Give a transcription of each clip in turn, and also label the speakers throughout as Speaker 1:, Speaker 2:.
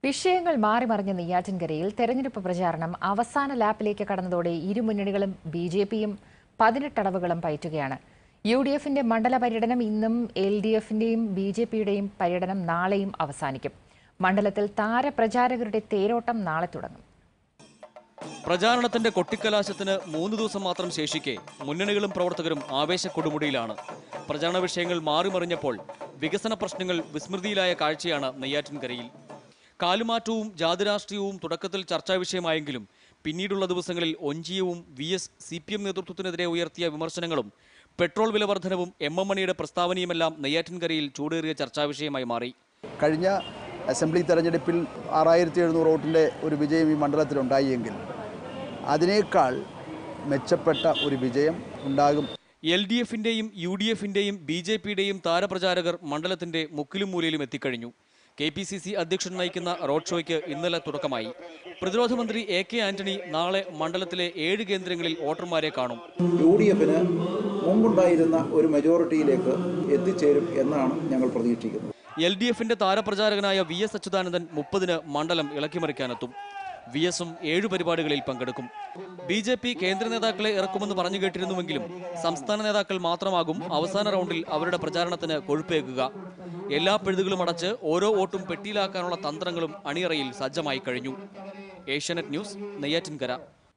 Speaker 1: വിഷയങ്ങൾ മാറിമറിഞ്ഞ നെയ്യാറ്റിൻകരയിൽ തെരഞ്ഞെടുപ്പ് പ്രചാരണം അവസാന ലാപ്പിലേക്ക് കടന്നതോടെ ഇരു മുന്നണികളും ബി ജെ പിയും പതിനെട്ടടവുകളും പയറ്റുകയാണ് യു ഡി എഫിന്റെ മണ്ഡല പര്യടനം ഇന്നും എൽ ഡി എഫിന്റെയും ബി ജെ പിയുടെയും പര്യടനം നാളെയും അവസാനിക്കും മണ്ഡലത്തിൽ താരപ്രചാരകരുടെ തേരോട്ടം നാളെ തുടങ്ങും
Speaker 2: പ്രചാരണത്തിന്റെ കൊട്ടിക്കലാശത്തിന് മൂന്ന് ദിവസം മാത്രം ശേഷിക്കെ മുന്നണികളും പ്രവർത്തകരും ആവേശ കൊടുമുടിയിലാണ് പ്രചാരണ വിഷയങ്ങൾ മാറിമറിഞ്ഞപ്പോൾ വികസന പ്രശ്നങ്ങൾ വിസ്മൃതിയിലായ കാഴ്ചയാണ് നെയ്യാറ്റിൻകരയിൽ കാലുമാറ്റവും ജാതിരാഷ്ട്രീയവും തുടക്കത്തിൽ ചർച്ചാ വിഷയമായെങ്കിലും പിന്നീടുള്ള ദിവസങ്ങളിൽ ഒഞ്ചിയവും V S C P M നേതൃത്വത്തിനെതിരെ ഉയർത്തിയ വിമർശനങ്ങളും പെട്രോൾ വില വർധനവും എം എം മണിയുടെ പ്രസ്താവനയുമെല്ലാം നെയ്യാറ്റിൻകരയിൽ ചൂടേറിയ ചർച്ചാ വിഷയമായി മാറി
Speaker 3: കഴിഞ്ഞ അസംബ്ലി തെരഞ്ഞെടുപ്പിൽ ആറായിരത്തി എഴുന്നൂറ് വോട്ടിൻ്റെ ഒരു വിജയം ഈ മണ്ഡലത്തിലുണ്ടായെങ്കിൽ അതിനേക്കാൾ മെച്ചപ്പെട്ട ഒരു വിജയം ഉണ്ടാകും
Speaker 2: എൽ ഡി എഫിന്റെയും യു ഡി എഫിന്റെയും ബി ജെ പിയുടെയും താരപ്രചാരകർ മണ്ഡലത്തിന്റെ മുക്കിലും മൂലയിലും എത്തിക്കഴിഞ്ഞു കെ പി സി സി അധ്യക്ഷൻ നയിക്കുന്ന റോഡ് ഷോയ്ക്ക് ഇന്നലെ തുടക്കമായി പ്രതിരോധ മന്ത്രി എ കെ ആന്റണി നാളെ മണ്ഡലത്തിലെ ഏഴ് കേന്ദ്രങ്ങളിൽ വോട്ടർമാരെ കാണും
Speaker 4: യു ഡി എഫിന് മുമ്പുണ്ടായിരുന്ന ഒരു മെജോറിറ്റിയിലേക്ക് എത്തിച്ചേരും എന്നാണ് ഞങ്ങൾ പ്രതീക്ഷിക്കുന്നത്
Speaker 2: എൽ ഡി എഫിന്റെ താരപ്രചാരകനായ വി എസ് അച്യുതാനന്ദൻ മുപ്പതിന് മണ്ഡലം ഇളക്കിമറിക്കാനെത്തും വി എസും ഏഴു പരിപാടികളിൽ പങ്കെടുക്കും ബി ജെ പി കേന്ദ്ര നേതാക്കളെ ഇറക്കുമെന്ന് പറഞ്ഞു കേട്ടിരുന്നുവെങ്കിലും സംസ്ഥാന നേതാക്കൾ മാത്രമാകും അവസാന റൗണ്ടിൽ അവരുടെ പ്രചാരണത്തിന് കൊഴുപ്പേകുക എല്ലാ പിഴുതുകളും അടച്ച് ഓരോ വോട്ടും പെട്ടിയിലാക്കാനുള്ള തന്ത്രങ്ങളും അണിയറയിൽ സജ്ജമായി കഴിഞ്ഞു ഏഷ്യാനെറ്റ് ന്യൂസ് നെയ്യാറ്റിൻകര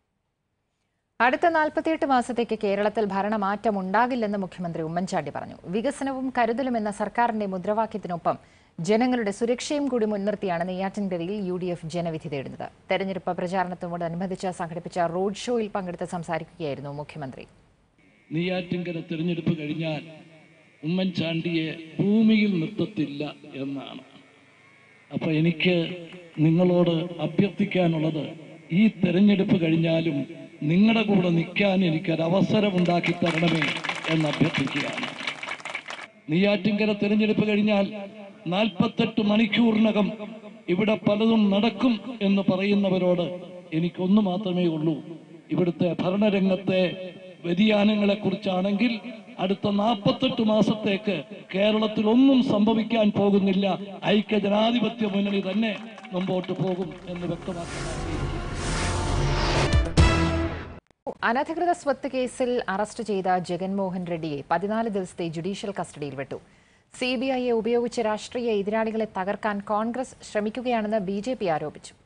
Speaker 1: അടുത്ത നാൽപ്പത്തിയെട്ട് മാസത്തേക്ക് കേരളത്തിൽ ഭരണമാറ്റം ഉണ്ടാകില്ലെന്ന് മുഖ്യമന്ത്രി ഉമ്മൻചാണ്ടി പറഞ്ഞു വികസനവും കരുതലും എന്ന സർക്കാരിന്റെ മുദ്രാവാക്യത്തിനൊപ്പം ജനങ്ങളുടെ സുരക്ഷയും കൂടി മുൻനിർത്തിയാണ് നെയ്യാറ്റിൻകരയിൽ യു ഡി എഫ് ജനവിധി തേടുന്നത് തെരഞ്ഞെടുപ്പ് പ്രചാരണത്തോടനുബന്ധിച്ച് സംഘടിപ്പിച്ച റോഡ് ഷോയിൽ പങ്കെടുത്ത് സംസാരിക്കുകയായിരുന്നു മുഖ്യമന്ത്രി
Speaker 5: നെയ്യാറ്റിൻകര തിരഞ്ഞെടുപ്പ് കഴിഞ്ഞാൽ ഉമ്മൻചാണ്ടിയെ ഭൂമിയിൽ നിർത്തത്തില്ല എന്നാണ് അപ്പൊ എനിക്ക് നിങ്ങളോട് അഭ്യർത്ഥിക്കാനുള്ളത് ഈ തെരഞ്ഞെടുപ്പ് കഴിഞ്ഞാലും നിങ്ങളുടെ കൂടെ നിൽക്കാൻ എനിക്കൊരു അവസരം ഉണ്ടാക്കി തരണമേ എന്ന് അഭ്യർത്ഥിക്കുകയാണ് നെയ്യാറ്റിൻകര തിരഞ്ഞെടുപ്പ് കഴിഞ്ഞാൽ നാൽപ്പത്തെട്ട് മണിക്കൂറിനകം ഇവിടെ പലതും നടക്കും എന്ന് പറയുന്നവരോട് എനിക്കൊന്നു മാത്രമേ ഉള്ളൂ ഇവിടുത്തെ ഭരണരംഗത്തെ വ്യതിയാനങ്ങളെ കുറിച്ചാണെങ്കിൽ അടുത്ത നാൽപ്പത്തെട്ട് മാസത്തേക്ക് കേരളത്തിൽ ഒന്നും സംഭവിക്കാൻ പോകുന്നില്ല ഐക്യ ജനാധിപത്യ മുന്നണി തന്നെ മുമ്പോട്ട് പോകും എന്ന് വ്യക്തമാക്കാൻ ആഗ്രഹിക്കുന്നു
Speaker 1: അനധികൃത സ്വത്ത് കേസിൽ അറസ്റ്റ് ചെയ്ത ജഗൻമോഹൻ റെഡ്ഡിയെ പതിനാല് ദിവസത്തെ ജുഡീഷ്യൽ കസ്റ്റഡിയിൽ വിട്ടു സി ബി ഐയെ ഉപയോഗിച്ച് രാഷ്ട്രീയ എതിരാളികളെ തകർക്കാൻ കോൺഗ്രസ് ശ്രമിക്കുകയാണെന്ന് ബി ജെ പി ആരോപിച്ചു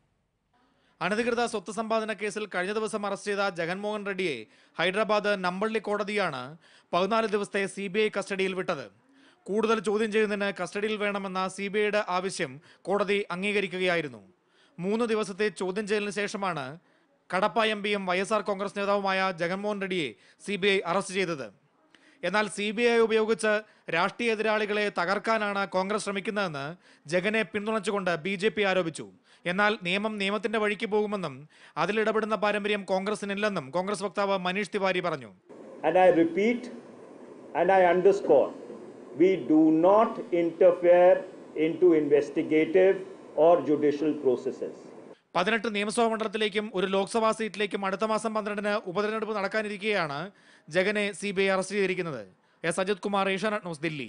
Speaker 6: അനധികൃത സ്വത്ത് സമ്പാദന കേസിൽ കഴിഞ്ഞ ദിവസം അറസ്റ്റ് ചെയ്ത ജഗൻമോഹൻ റെഡ്ഡിയെ ഹൈദരാബാദ് നമ്പള്ളി കോടതിയാണ് പതിനാല് ദിവസത്തെ സി ബി ഐ കസ്റ്റഡിയിൽ വിട്ടത് കൂടുതൽ ചോദ്യം ചെയ്യുന്നതിന് കസ്റ്റഡിയിൽ വേണമെന്ന സി ബി ഐയുടെ ആവശ്യം കോടതി അംഗീകരിക്കുകയായിരുന്നു മൂന്ന് ദിവസത്തെ ചോദ്യം ചെയ്യലിന് ശേഷമാണ് കടപ്പ എം പിയും വൈ എസ് ആർ കോൺഗ്രസ് നേതാവുമായ ജഗൻമോഹൻ റെഡ്ഡിയെ സി ബി ഐ അറസ്റ്റ് ചെയ്തത് എന്നാൽ സി ബി ഐ ഉപയോഗിച്ച് രാഷ്ട്രീയ എതിരാളികളെ തകർക്കാനാണ് കോൺഗ്രസ് ശ്രമിക്കുന്നതെന്ന് ജഗനെ പിന്തുണച്ചുകൊണ്ട് ബി ജെ പി ആരോപിച്ചു എന്നാൽ നിയമം നിയമത്തിന്റെ വഴിക്ക് പോകുമെന്നും അതിലിടപെടുന്ന പാരമ്പര്യം കോൺഗ്രസിനില്ലെന്നും കോൺഗ്രസ് വക്താവ് മനീഷ് തിവാരി പറഞ്ഞു
Speaker 7: And I repeat and I underscore we do not interfere into investigative or judicial processes.
Speaker 6: പതിനെട്ട് നിയമസഭാ മണ്ഡലത്തിലേക്കും ഒരു ലോക്സഭാ സീറ്റിലേക്കും അടുത്ത മാസം പന്ത്രണ്ടിന് ഉപതെരഞ്ഞെടുപ്പ് നടക്കാനിരിക്കെയാണ് ജഗനെ സി ബി ഐ അറസ്റ്റ് ചെയ്തിരിക്കുന്നത് എസ് അജിത് കുമാർ ഏഷ്യാനെറ്റ് ന്യൂസ് ദില്ലി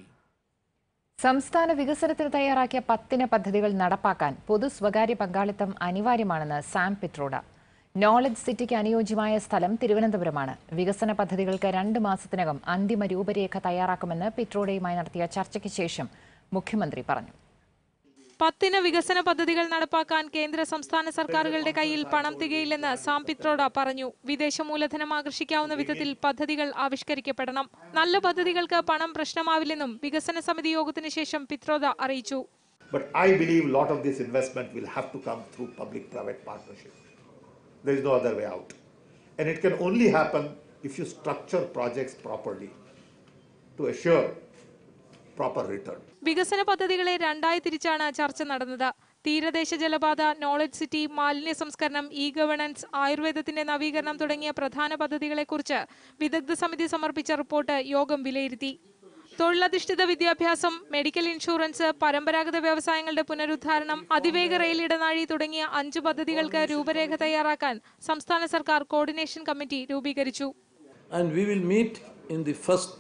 Speaker 1: സംസ്ഥാന വികസനത്തിന് തയ്യാറാക്കിയ പത്തിന് പദ്ധതികൾ നടപ്പാക്കാൻ പൊതു സ്വകാര്യ പങ്കാളിത്തം അനിവാര്യമാണെന്ന് സാം പിട്രോഡ നോളജ് സിറ്റിക്ക് അനുയോജ്യമായ സ്ഥലം തിരുവനന്തപുരമാണ് വികസന പദ്ധതികൾക്ക് രണ്ട് മാസത്തിനകം അന്തിമ രൂപരേഖ തയ്യാറാക്കുമെന്ന് പിട്രോഡയുമായി നടത്തിയ ചർച്ചയ്ക്ക് ശേഷം മുഖ്യമന്ത്രി പറഞ്ഞു
Speaker 8: പത്തിന് വികസന പദ്ധതികൾ നടപ്പാക്കാൻ കേന്ദ്ര സംസ്ഥാന സർക്കാരുകളുടെ കയ്യിൽ പണം തികയില്ലെന്ന് സാം പിത്രോഡ പറഞ്ഞു വിദേശ മൂലധനം ആകർഷിക്കാവുന്ന വിധത്തിൽ പദ്ധതികൾ ആവിഷ്കരിക്കപ്പെടണം നല്ല പദ്ധതികൾക്ക് പണം പ്രശ്നമാവില്ലെന്നും വികസന സമിതി യോഗത്തിന് ശേഷം പിത്രോദ അറിയിച്ചു
Speaker 9: But I believe a lot of this investment will have to come through public-private partnership. There is no other way out. And it can only happen if you structure projects properly to assure proper return.
Speaker 8: വികസന പദ്ധതികളെ രണ്ടായി തിരിച്ചാണ് ചർച്ച നടന്നത് തീരദേശ ജലപാത knowledge city മാലിന്യ സംസ്കരണം ഇ ഗവേണൻസ് ആയുർവേദത്തിന്റെ നവീകരണം തുടങ്ങിയ പ്രധാന പദ്ധതികളെക്കുറിച്ച് വിദഗ്ധ സമിതി സമർപ്പിച്ച റിപ്പോർട്ട് യോഗം വിലയിരുത്തി തൊഴിലധിഷ്ഠിത വിദ്യാഭ്യാസം മെഡിക്കൽ ഇൻഷുറൻസ് പരമ്പരാഗത വ്യവസായങ്ങളുടെ പുനരുദ്ധാരണം അതിവേഗ റെയിൽ ഇടനാഴി തുടങ്ങിയ അഞ്ച് പദ്ധതികൾക്ക് രൂപരേഖ തയ്യാറാക്കാൻ സംസ്ഥാന സർക്കാർ കോർഡിനേഷൻ കമ്മിറ്റി രൂപീകരിച്ചു
Speaker 5: And we will meet in the first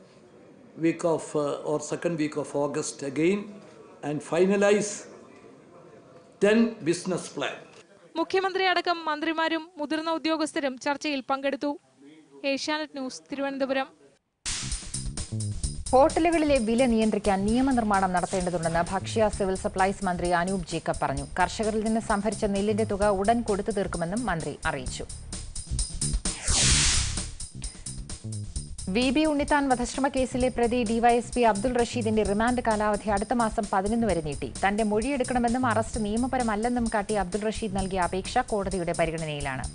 Speaker 5: week of uh, or second week of August again and finalize 10 business plan.
Speaker 8: മുഖ്യമന്ത്രി അടക്കം മന്ത്രിമാരും മുതിർന്ന ഉദ്യോഗസ്ഥരും ചർച്ചയിൽ പങ്കെടുത്തു ഏഷ്യാനെറ്റ് ന്യൂസ് തിരുവനന്തപുരം
Speaker 1: ഹോട്ടലുകളിലെ വില നിയന്ത്രിക്കാൻ നിയമനിർമ്മാണം നടത്തേണ്ടതുണ്ടെന്ന് ഭക്ഷ്യ സിവിൽ സപ്ലൈസ് മന്ത്രി അനൂപ് ജേക്കബ് പറഞ്ഞു കർഷകരിൽ നിന്ന് സംഭരിച്ച നെല്ലിന്റെ തുക ഉടൻ കൊടുത്തു തീർക്കുമെന്നും മന്ത്രി അറിയിച്ചു വി ബി ഉണ്ണിത്താൻ വധശ്രമ കേസിലെ പ്രതി ഡിവൈഎസ്പി അബ്ദുൾ റഷീദിന്റെ റിമാൻഡ് കാലാവധി അടുത്ത മാസം പതിനൊന്ന് വരെ നീട്ടി തന്റെ മൊഴിയെടുക്കണമെന്നും അറസ്റ്റ് നിയമപരമല്ലെന്നും കാട്ടി അബ്ദുൾ റഷീദ് നൽകിയ അപേക്ഷ കോടതിയുടെ പരിഗണനയിലാണ്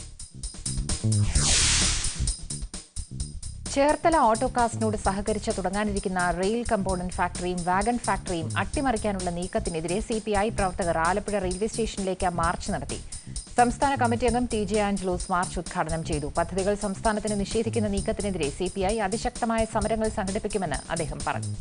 Speaker 1: ചേർത്തല ഓട്ടോകാസ്റ്റിനോട് സഹകരിച്ച് തുടങ്ങാനിരിക്കുന്ന റെയിൽ കമ്പോണന്റ് ഫാക്ടറിയും വാഗൺ ഫാക്ടറിയും അട്ടിമറിക്കാനുള്ള നീക്കത്തിനെതിരെ സിപിഐ പ്രവർത്തകർ ആലപ്പുഴ റെയിൽവേ സ്റ്റേഷനിലേക്ക് മാർച്ച് നടത്തി സംസ്ഥാന കമ്മിറ്റി അംഗം ടി ജെ ആഞ്ചലോസ് മാർച്ച് ഉദ്ഘാടനം ചെയ്തു പദ്ധതികൾ സംസ്ഥാനത്തിന് നിഷേധിക്കുന്ന നീക്കത്തിനെതിരെ സിപിഐ അതിശക്തമായ സമരങ്ങൾ സംഘടിപ്പിക്കുമെന്ന് അദ്ദേഹം പറഞ്ഞു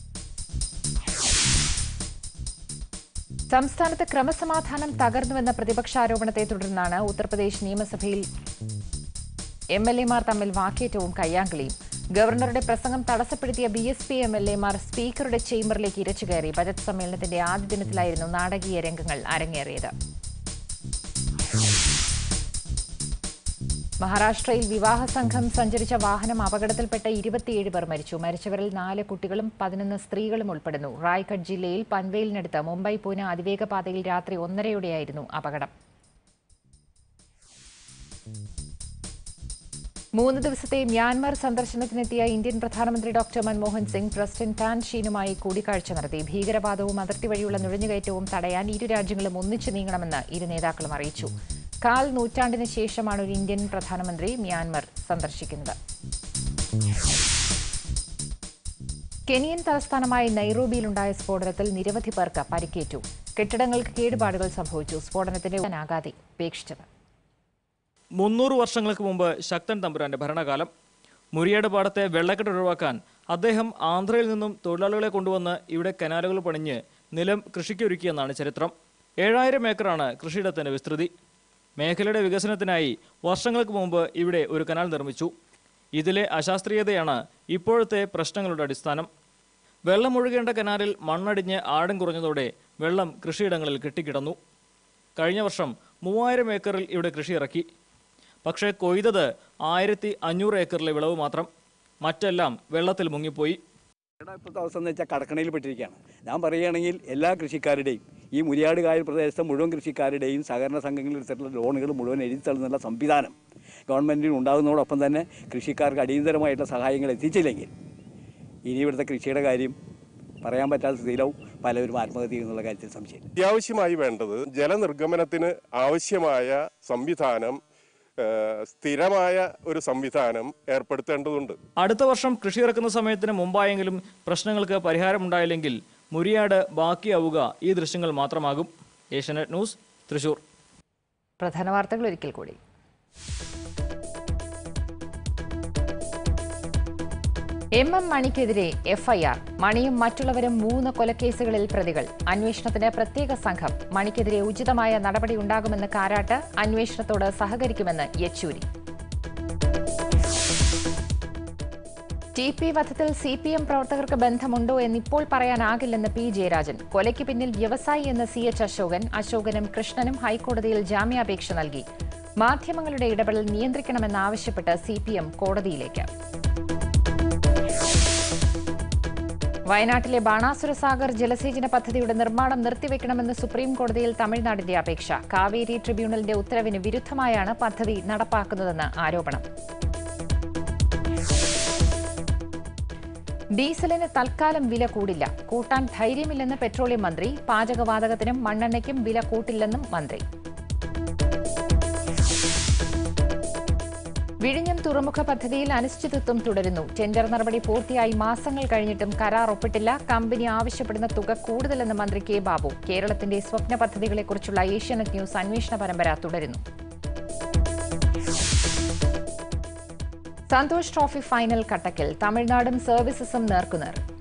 Speaker 1: സംസ്ഥാനത്ത് ക്രമസമാധാനം തകർന്നുവെന്ന പ്രതിപക്ഷാരോപണത്തെ തുടർന്നാണ് ഉത്തർപ്രദേശ് നിയമസഭയിൽ എം എൽ എമാർ തമ്മിൽ വാക്കേറ്റവും കയ്യാങ്കളിയും ഗവർണറുടെ പ്രസംഗം തടസ്സപ്പെടുത്തിയ B S P M L എമാർ സ്പീക്കറുടെ ചേംബറിലേക്ക് ഇരച്ചു കയറി ബജറ്റ് സമ്മേളനത്തിന്റെ ആദ്യ ദിനത്തിലായിരുന്നു നാടകീയ രംഗങ്ങൾ അരങ്ങേറിയത് മഹാരാഷ്ട്രയിൽ വിവാഹ സംഘം സഞ്ചരിച്ച വാഹനം അപകടത്തിൽപ്പെട്ട ഇരുപത്തിയേഴ് പേർ മരിച്ചു മരിച്ചവരിൽ നാല് കുട്ടികളും പതിനൊന്ന് സ്ത്രീകളും ഉൾപ്പെടുന്നു റായ്ഗഡ് ജില്ലയിൽ പൻവേലിനടുത്ത് മുംബൈ പൂന അതിവേഗ പാതയിൽ രാത്രി ഒന്നരയോടെയായിരുന്നു അപകടം മൂന്ന് ദിവസത്തെ മ്യാൻമാർ സന്ദർശനത്തിനെത്തിയ ഇന്ത്യൻ പ്രധാനമന്ത്രി doctor Manmohan Singh president Thein ഷീനുമായി കൂടിക്കാഴ്ച നടത്തി ഭീകരവാദവും അതിർത്തി വഴിയുള്ള നുഴഞ്ഞുകയറ്റവും തടയാൻ ഇരു രാജ്യങ്ങളും ഒന്നിച്ചു നീങ്ങണമെന്ന് ഇരു നേതാക്കളും അറിയിച്ചു കാൽ നൂറ്റാണ്ടിന് ശേഷമാണ് ഒരു ഇന്ത്യൻ പ്രധാനമന്ത്രി മ്യാൻമർ സന്ദർശിക്കുന്നത് കെനിയൻ തലസ്ഥാനമായ നൈറോബിയിലുണ്ടായ സ്ഫോടനത്തിൽ നിരവധി പേർക്ക് പരിക്കേറ്റു കെട്ടിടങ്ങൾക്ക് കേടുപാടുകൾ സംഭവിച്ചു സ്ഫോടനത്തിന്റെ ആഘാതി ഉപേക്ഷിച്ചത്
Speaker 2: മുന്നൂറ് വർഷങ്ങൾക്ക് മുമ്പ് ശക്തൻ തമ്പുരാന്റെ ഭരണകാലം മുരിയാട് പാടത്തെ വെള്ളക്കെട്ട് ഒഴിവാക്കാൻ അദ്ദേഹം ആന്ധ്രയിൽ നിന്നും തൊഴിലാളികളെ കൊണ്ടുവന്ന് ഇവിടെ കനാലുകൾ പണിഞ്ഞ് നിലം കൃഷിക്കൊരുക്കിയെന്നാണ് ചരിത്രം ഏഴായിരം ഏക്കറാണ് കൃഷിയിടത്തിന്റെ വിസ്തൃതി മേഖലയുടെ വികസനത്തിനായി വർഷങ്ങൾക്ക് മുമ്പ് ഇവിടെ ഒരു കനാൽ നിർമ്മിച്ചു ഇതിലെ അശാസ്ത്രീയതയാണ് ഇപ്പോഴത്തെ പ്രശ്നങ്ങളുടെ അടിസ്ഥാനം വെള്ളം ഒഴുകേണ്ട കനാലിൽ മണ്ണടിഞ്ഞ് ആഴം കുറഞ്ഞതോടെ വെള്ളം കൃഷിയിടങ്ങളിൽ കെട്ടിക്കിടന്നു കഴിഞ്ഞ വർഷം മൂവായിരം ഏക്കറിൽ ഇവിടെ കൃഷി ഇറക്കി പക്ഷേ കൊയ്തത് ആയിരത്തി അഞ്ഞൂറ് ഏക്കറിലെ വിളവ് മാത്രം മറ്റെല്ലാം വെള്ളത്തിൽ മുങ്ങിപ്പോയി
Speaker 10: ഇപ്പോഴത്തെ അവസ്ഥ എന്ന് വെച്ചാൽ കടക്കണയിൽ പെട്ടിരിക്കുകയാണ് ഞാൻ പറയുകയാണെങ്കിൽ എല്ലാ കൃഷിക്കാരുടെയും ഈ മുരിയാട് കായൽ പ്രദേശത്തെ മുഴുവൻ കൃഷിക്കാരുടെയും സഹകരണ സംഘങ്ങളിൽ എടുത്തിട്ടുള്ള ലോണുകൾ മുഴുവൻ എഴുതിത്തള്ളുന്നുള്ള സംവിധാനം ഗവൺമെൻറ്റിന് ഉണ്ടാകുന്നതോടൊപ്പം തന്നെ കൃഷിക്കാർക്ക് അടിയന്തരമായിട്ടുള്ള സഹായങ്ങൾ എത്തിച്ചില്ലെങ്കിൽ ഇനി ഇവിടുത്തെ കൃഷിയുടെ കാര്യം പറയാൻ പറ്റാത്ത സ്ഥിതിയിലാവും പലവരും ആത്മഹത്യ ചെയ്യുന്നുള്ള കാര്യത്തിൽ സംശയം
Speaker 11: അത്യാവശ്യമായി വേണ്ടത് ജലനിർഗമനത്തിന് ആവശ്യമായ സംവിധാനം ഏഹ്, സ്ഥിരമായ ഒരു സംവിധാനം ഏർപ്പെടുത്തേണ്ടതുണ്ട്
Speaker 2: അടുത്ത വർഷം കൃഷി ഇറക്കുന്ന സമയത്തിന് മുമ്പായെങ്കിലും പ്രശ്നങ്ങൾക്ക് പരിഹാരമുണ്ടായില്ലെങ്കിൽ മുരിയാട് ബാക്കിയാവുക ഈ ദൃശ്യങ്ങൾ മാത്രമാകും ഏഷ്യാനെറ്റ് ന്യൂസ് തൃശൂർ
Speaker 1: പ്രധാന വാർത്തകൾ ഒരിക്കൽ കൂടി എം എം മണിക്കെതിരെ എഫ്ഐആർ മണിയും മറ്റുള്ളവരും മൂന്ന് കൊലക്കേസുകളിൽ പ്രതികൾ അന്വേഷണത്തിന് പ്രത്യേക സംഘം മണിക്കെതിരെ ഉചിതമായ നടപടി ഉണ്ടാകുമെന്ന് കാരാട്ട് അന്വേഷണത്തോട് സഹകരിക്കുമെന്ന് യെച്ചൂരി ടി പി വധത്തിൽ സി പി എം പ്രവർത്തകർക്ക് ബന്ധമുണ്ടോ എന്നിപ്പോൾ പറയാനാകില്ലെന്ന് പി ജയരാജൻ കൊലയ്ക്ക് പിന്നിൽ വ്യവസായി എന്ന് സി എച്ച് അശോകൻ അശോകനും കൃഷ്ണനും ഹൈക്കോടതിയിൽ ജാമ്യാപേക്ഷ നൽകി മാധ്യമങ്ങളുടെ ഇടപെടൽ നിയന്ത്രിക്കണമെന്നാവശ്യപ്പെട്ട് സി പി എം കോടതിയിലേക്ക് വയനാട്ടിലെ ബാണാസുര സാഗർ ജലസേചന പദ്ധതിയുടെ നിർമ്മാണം നിർത്തിവെക്കണമെന്ന് സുപ്രീം കോടതിയിൽ തമിഴ്നാടിന്റെ അപേക്ഷ കാവേരി ട്രിബ്യൂണലിന്റെ ഉത്തരവിന് വിരുദ്ധമായാണ് പദ്ധതി നടപ്പാക്കുന്നതെന്ന് ആരോപണം ഡീസലിന് തൽക്കാലം വില കൂടില്ല കൂട്ടാൻ ധൈര്യമില്ലെന്ന് പെട്രോളിയം മന്ത്രി പാചകവാതകത്തിനും മണ്ണെണ്ണയ്ക്കും വില കൂട്ടില്ലെന്നും മന്ത്രി വിഴിഞ്ഞം തുറമുഖ പദ്ധതിയിൽ അനിശ്ചിതത്വം തുടരുന്നു ടെൻഡർ നടപടി പൂർത്തിയായി മാസങ്ങൾ കഴിഞ്ഞിട്ടും കരാർ ഒപ്പിട്ടില്ല കമ്പനി ആവശ്യപ്പെടുന്ന തുക കൂടുതലെന്ന് മന്ത്രി കെ ബാബു കേരളത്തിന്റെ സ്വപ്ന പദ്ധതികളെക്കുറിച്ചുള്ള ഏഷ്യാനെറ്റ് ന്യൂസ് അന്വേഷണ പരമ്പര തുടരുന്നു സന്തോഷ് ട്രോഫി ഫൈനൽ കട്ടക്കിൽ തമിഴ്നാടും സർവീസസും നേർക്കുനേർ